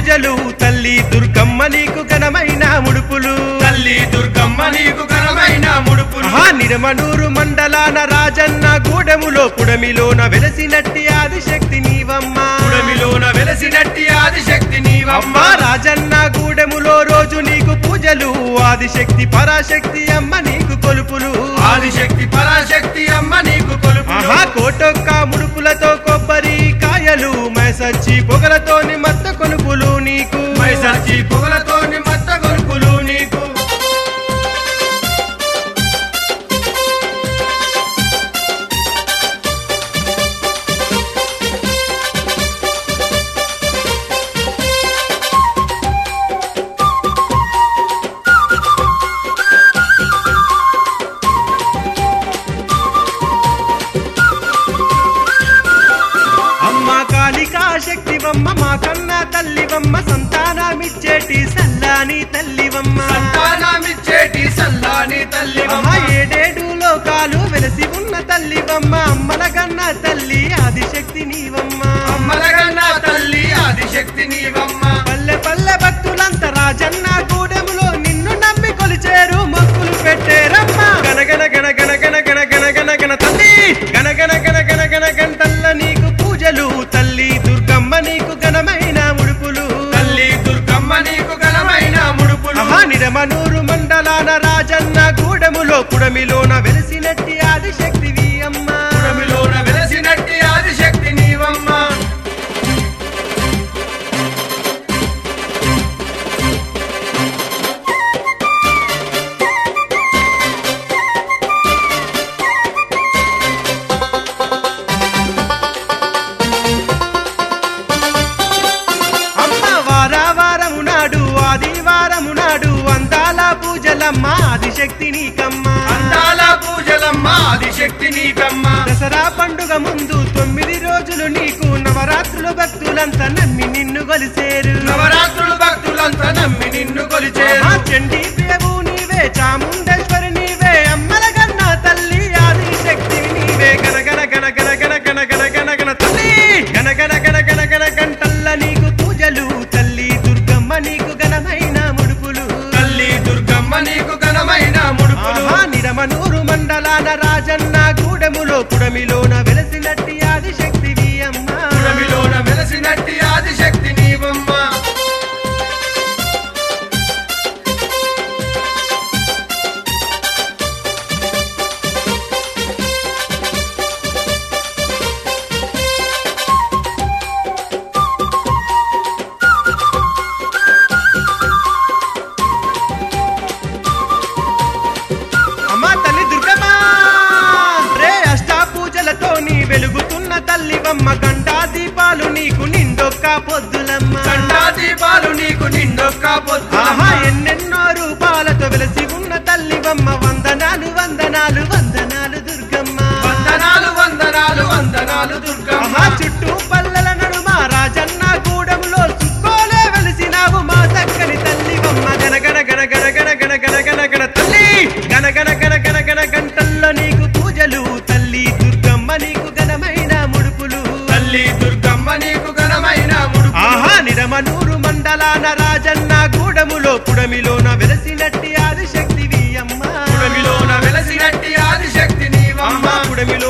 పూజలు తల్లి దుర్గమ్మ నీకు ఘనమైన ముడుపులు తల్లి దుర్గమ్మ నీకు ఘనమైన ముడుపులు ఆహా నిరమనూరు మండలాన రాజన్న గూడెములో పుడమిలోన వెలసినట్టి ఆదిశక్తి నీవమ్మ పుడమిలోన వెలసినట్టి ఆదిశక్తి నీవమ్మ అమ్మ రాజన్న గూడెములో రోజు నీకు పూజలు ఆదిశక్తి పరాశక్తి అమ్మ నీకు కొలుపులు ఆదిశక్తి పరాశక్తి అమ్మ నీకు కొలుపులు ఆహా కోటొక్క ముడుపులతో కొబ్బరి కాయలు మైసచ్చి పొగలతోని మత్త కొలుపులు నీకు మైసర్చి పొగలతోని మత్త కొలుపులు నీకు అమ్మ కాళికా శక్తివమ్మ మా కన్న తల్లివమ్మ సంతానమిచ్చేటి సల్లాని తల్లివమ్మ సంతానమిచ్చేటి సల్లాని తల్లి అమ్మ ఏడేడు లోకాలు వెలసి ఉన్న తల్లివమ్మ అమ్మల కన్న తల్లి ఆదిశక్తి నీవమ్మ అమ్మలగన్న తల్లి ఆదిశక్తి నీవమ్మ పల్లె పల్లె భక్తులంత రాజన్న గూడెములో నిన్ను నమ్మి కొలిచేరు మొక్కులు పెట్టేరమ్మ గనగన గన గన గన గన గన గన గన తల్లి గనగన గన గన గన గంటల్ల నీకు పూజలు తల్లి దుర్గమ్మ నీకు ఘనమైన ముడుపులు తల్లి దుర్గమ్మ నీకు ఘనమైన ముడుపులు నిరమనూరు మండలాన రాజన్న గూడెములో పుడమిలోన వెలిసినట్టి ఆదిశక్తివి అమ్మ పుడమిలోన వెలసినట్టి ఆదిశక్తి నీవమ్మ అమ్మ వారావారము నాడు ఆదివారము నాడు అందాల పూజలమ్మ ఆదిశక్తి నీకమ్మ అందాల పూజలమ్మ ఆదిశక్తి నీకమ్మ దసరా పండుగ ముందు తొమ్మిది రోజులు నీకు నవరాత్రులు భక్తులంతా నమ్మి నిన్ను కొలిసేరు నవరాత్రులు భక్తులంతా నమ్మి నిన్ను కొలిచేరు ఆ చండీ దేవు నీవే చాముండేశ్వరి నీవే అమ్మల గన్న తల్లి ఆదిశక్తి నీవే గనగన గన గన గన గన గన గన గన తల్లి గనగన గన గన గన గంటల్ల నీకు పూజలు తల్లి దుర్గమ్మ నీకు ఘనమైన ముడుపులు తల్లి దుర్గమ్మ నీకు ఘనమైన ముడుపులు ఆహా నిరమనూరు మండలాన రాజన్న గూడెములో పుడమిలోన వెలసినట్టి ఆదిశక్తివి అమ్మ పుడమిలోన వెలసినట్టి ఆదిశక్తి నీవమ్మ అమ్మ తల్లి దుర్గమ్మ రే అష్టా పూజలతో నీ వెలుగుతున్న తల్లివమ్మ గంటా దీపాలు నీకు నిండొక్క పొద్దులమ్మ కండా దీపాలు నీకు నిండొక్క పొద్దు ఆహా ఎన్నెన్నో రూపాలతో వెలసి ఉన్న తల్లివమ్మ వందనాలు వందనాలు వందనాలు దుర్గమ్మ వందనాలు వందనాలు వందనాలు దుర్గమ్మ ఆహా చుట్టూ పల్లెల నడుమ రాజన్న గూడెంలో సుక్కోలే వెలిసినావు మా చక్కని తల్లివమ్మ గనగన గన గన గన గన గన గన గన తల్లి గన గన గన గన గన గంటల్లో నీకు పూజలు తల్లి దుర్గమ్మ నీకు ఘనమైన ముడుపులు తల్లి దుర్గమ్మ నీకు ఘనమైన ముడుపు ఆహా నిరమనూరు మండలాన రాజన్న గూడెములో పుడమిలోన వెలసినట్టి ఆదిశక్తివి అమ్మ పుడమిలోన వెలసినట్టి ఆదిశక్తి నీవమ్మ అమ్మ పుడమిలో